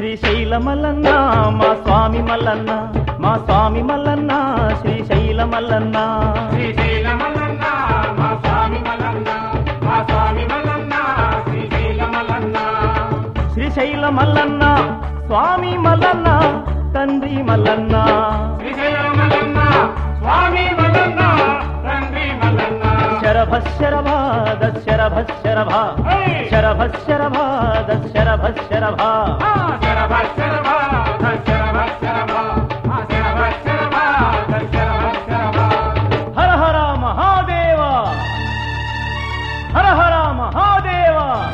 శ్రీశైల మల్లన్న మా స్వామి మల్లన్న మా స్వామి మల్లన్న శ్రీశైల మల్లన్న శ్రీశైల మల్లన్న మా స్వామి మల్లన్న మా స్వామి మల్లన్న శ్రీశైల మల్లన్న శ్రీశైల మల్లన్న స్వామి మల్లన్న తండ్రి మల్లన్న శ్రీశైల మల్లన్న స్వామి మల్లన్న తండ్రి మల్లన్న శరభ శరభ దశరభ శరభ శరభ శరభ దశరభ శరభ ఆ శరభ శరభ శరభ శరభ ఆ శరభ శరభ శరభ శరభ హర హర మహాదేవ హర హర మహాదేవ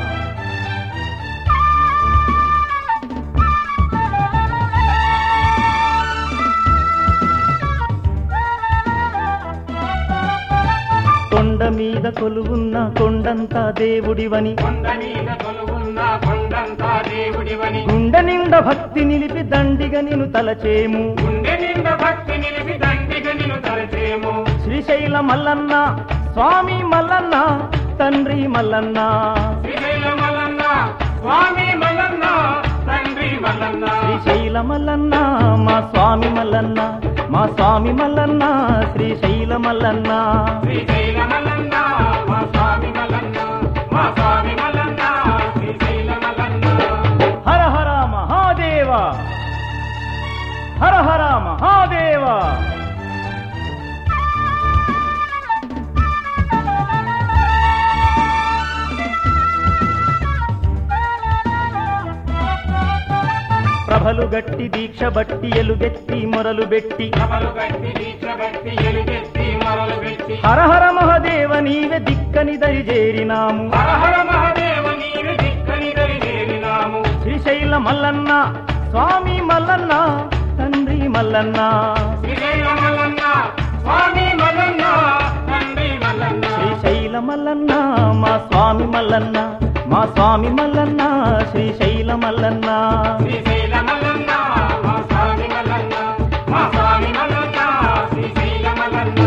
కొండ మీద కొలువున్న కొండంతా దేవుడివని కొండ మీద కొలువున్న కొండంతా దేవుడివని గుండె నిండా భక్తి నిలిపి దండిగా నిన్ను తలచేము గుండె నిండా భక్తి నిలిపి దండిగా నిన్ను తలచేము శ్రీశైల మల్లన్న స్వామి మల్లన్న తండ్రి మల్లన్న శ్రీశైల మల్లన్న స్వామి మల్లన్న తండ్రి మల్లన్న శ్రీశైల మల్లన్న మా స్వామి మల్లన్న మా స్వామి మల్లన్న శ్రీశైల మల్లన్న శ్రీశైల మల్లన్న మా స్వామి మల్లన్న మా స్వామి మల్లన్న శ్రీశైల మల్లన్న హర హర మహాదేవ హర హర మహాదేవ ప్రభలు గట్టి దీక్ష బట్టి ఎలుగెత్తి మొరలు పెట్టి సభలు గట్టి దీక్ష బట్టి ఎలుగెత్తి మొరలు పెట్టి హర హర మహదేవ నీవే దిక్కని దరిజేరినాము హర హర మహాదేవ నీరు దిక్కని దరిదేరినాము శ్రీశైల మల్లన్న స్వామి మల్లన్న తండ్రి మల్లన్న శ్రీశైల మల్లన్న స్వామి మల్లన్న తండ్రి మల్లన్న శ్రీశైల మల్లన్న మా స్వామి మల్లన్న మా స్వామి మల్లన్న శ్రీశైల మల్లన్న శ్రీశైల మల్లన్న మా స్వామి మల్లన్న మా స్వామి మల్లన్న శ్రీశైల మల్లన్న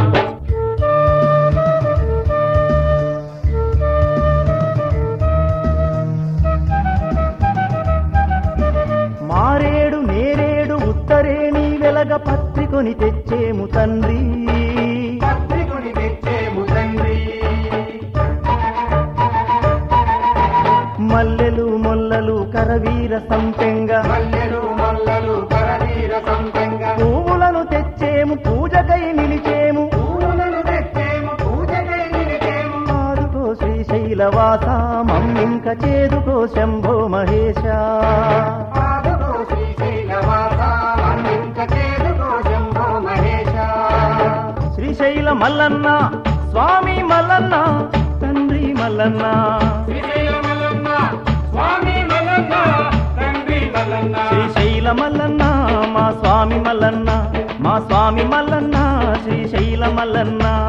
మారేడు నేరేడు ఉత్తరేణి వెలగ పత్రికొని తెచ్చేము తండ్రి పత్రికుని తెచ్చేము తండ్రి మల్లెలు మొల్లలు కరవీర సంపెంగ మల్లెలు మల్లలు కరవీర సంతంగ పువ్వులను తెచ్చేము పూజకై నిలిచేము పూలను తెచ్చేము పూజకై నిలిచేము ఆదుకో శ్రీశైలవాస మమ్మింక చేదుకో శంభో మహేశ పాదుకో శ్రీశైలవాస మన్నింక చేదుకో శంభో మహేశ శ్రీశైల మల్లన్న స్వామి మల్లన్న తండ్రి మల్లన్న శ్రీశైల మల్లన్న స్వామి మల్లన్న తండ్రి మల్లన్న శ్రీశైల మల్లన్న మా స్వామి మల్లన్న మా స్వామి మల్లన్న శ్రీశైల మల్లన్న